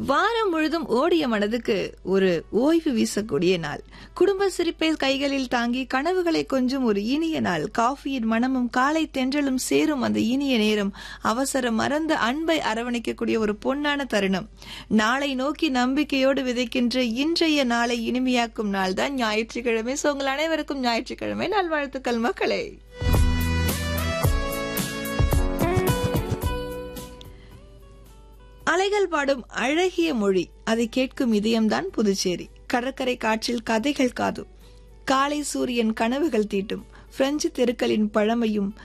வாரம் முழுதும் ஓடிய மனதுக்கு ஒரு ஓய்வு வீசக்கூடிய நாள் குடும்ப சிரிப்பை கைகளில் தாங்கி கனவுகளை கொஞ்சம் ஒரு இனிய நாள் காஃபியின் மனமும் காலை தென்றலும் சேரும் அந்த இனிய நேரம் அவசரம் மறந்த அன்பை அரவணைக்கக்கூடிய ஒரு பொன்னான தருணம் நாளை நோக்கி நம்பிக்கையோடு விதைக்கின்ற இன்றைய நாளை இனிமையாக்கும் நாள் தான் ஞாயிற்றுக்கிழமை சோ உங்கள் அனைவருக்கும் ஞாயிற்றுக்கிழமை நல்வாழ்த்துக்கள் மக்களே அலைகள் பாடும் அழகிய மொழி அதை கேட்கும் இதயம்தான் புதுச்சேரி கடற்கரை காற்றில் கதைகள் காதும் காலை சூரியன் கனவுகள் தீட்டும் பிரெஞ்சு தெருக்களின் பழமையும்